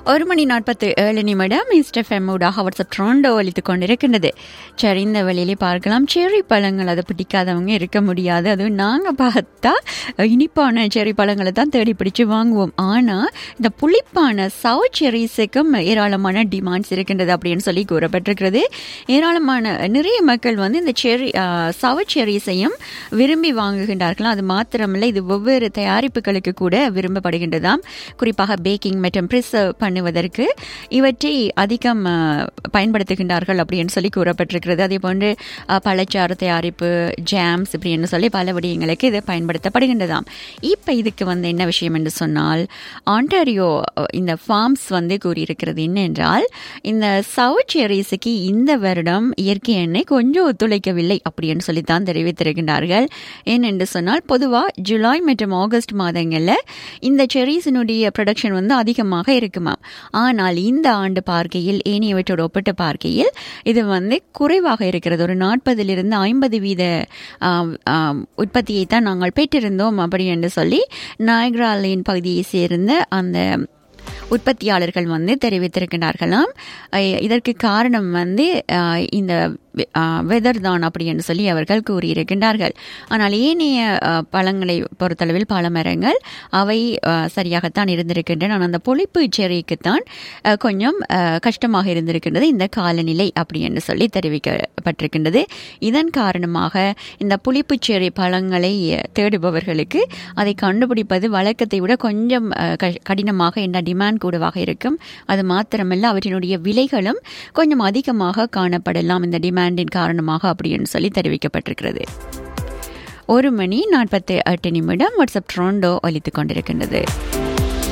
ஒரு மணி நாற்பத்தி ஏழு நிமிடம் மிஸ்டர் ஃபெம்மூடாக வாட்ஸ்அப் ட்ரோண்டோ அளித்து கொண்டிருக்கின்றது சரி இந்த வழியிலே பார்க்கலாம் செரி பழங்கள் அதை பிடிக்காதவங்க இருக்க முடியாது அதுவும் நாங்கள் பார்த்தா இனிப்பான செரி பழங்களை தான் தேடி பிடிச்சு வாங்குவோம் ஆனால் இந்த புளிப்பான சவு செரிஸுக்கும் ஏராளமான டிமாண்ட்ஸ் இருக்கின்றது அப்படின்னு சொல்லி கூறப்பட்டிருக்கிறது ஏராளமான நிறைய மக்கள் வந்து இந்த செரி சவு செரிஸையும் விரும்பி வாங்குகின்றார்கள் அது மாத்திரமில்லை இது வெவ்வேறு தயாரிப்புகளுக்கு கூட விரும்பப்படுகின்றதாம் குறிப்பாக பேக்கிங் மற்றும் ப்ரிசர்வ் பண்ணுவதற்கு இவற்றை அதிகம் அஹ், பயன்படுத்துகின்றார்கள் அப்படின்னு சொல்லி கூறப்பட்டிருக்கிறது அதே போன்று அஹ், பழச்சாறு தயாரிப்பு ஜாம்ஸ் இப்படின்னு சொல்லி பல விடயங்களுக்கு இது பயன்படுத்தப்படுகின்றதாம் இப்போ இதுக்கு வந்து என்ன விஷயம் என்று சொன்னால் ஆண்டாரியோ அஹ், இந்த ஃபார்ம்ஸ் வந்து கூறியிருக்கிறது என்னென்றால் இந்த சவுத் செரிஸுக்கு இந்த வருடம் இயற்கை எண்ணெய் கொஞ்சம் ஒத்துழைக்கவில்லை அப்படின்னு சொல்லி தான் தெரிவித்திருக்கின்றார்கள் ஏனென்று சொன்னால் பொதுவாக ஜூலை மற்றும் ஆகஸ்ட் மாதங்களில் இந்த செரிஸினுடைய ப்ரொடக்ஷன் வந்து அதிகமாக இருக்குமாம் ஆனால் இந்த ஆண்டு பார்க்கையில் ஏனையவற்றோடு ஒப்பிட்டு பார்க்கையில் இது வந்து குறைவாக இருக்கிறது ஒரு நாற்பதிலிருந்து ஐம்பது வீத ஆம், ஆம், உற்பத்தியை தான் நாங்கள் பெற்றிருந்தோம் அப்படி என்று சொல்லி நாயக்ராலின் பகுதியை சேர்ந்த அந்த உற்பத்தியாளர்கள் வந்து தெரிவித்திருக்கிறார்களாம் அஹ் இதற்கு காரணம் வந்து அஹ் இந்த வெதர் தான் அப்படின்னு சொல்லி அவர்கள் கூறியிருக்கின்றார்கள் ஆனால் ஏனைய அஹ், பழங்களை பொறுத்தளவில் பல மரங்கள் அவை அஹ், சரியாகத்தான் இருந்திருக்கின்றன ஆனால் அந்த புளிப்பு செரிக்குத்தான் அஹ், கொஞ்சம் அஹ், கஷ்டமாக இருந்திருக்கின்றது இந்த காலநிலை அப்படி என்று சொல்லி தெரிவிக்கப்பட்டிருக்கின்றது இதன் காரணமாக இந்த புளிப்பு செரி பழங்களை அஹ், தேடுபவர்களுக்கு அதை கண்டுபிடிப்பது வழக்கத்தை விட கொஞ்சம் அஹ், க- கடினமாக என்ன டிமாண்ட் கூடவாக இருக்கும் அது மாத்திரமல்ல அவற்றினுடைய விலைகளும் கொஞ்சம் அதிகமாக காணப்படலாம் இந்த டிமாண்டின் காரணமாக அப்படின்னு சொல்லி தெரிவிக்கப்பட்டிருக்கிறது ஒரு மணி நாற்பத்தி எட்டு நிமிடம் வாட்ஸ்அப் ட்ரோண்டோ ஒலித்துக் கொண்டிருக்கின்றது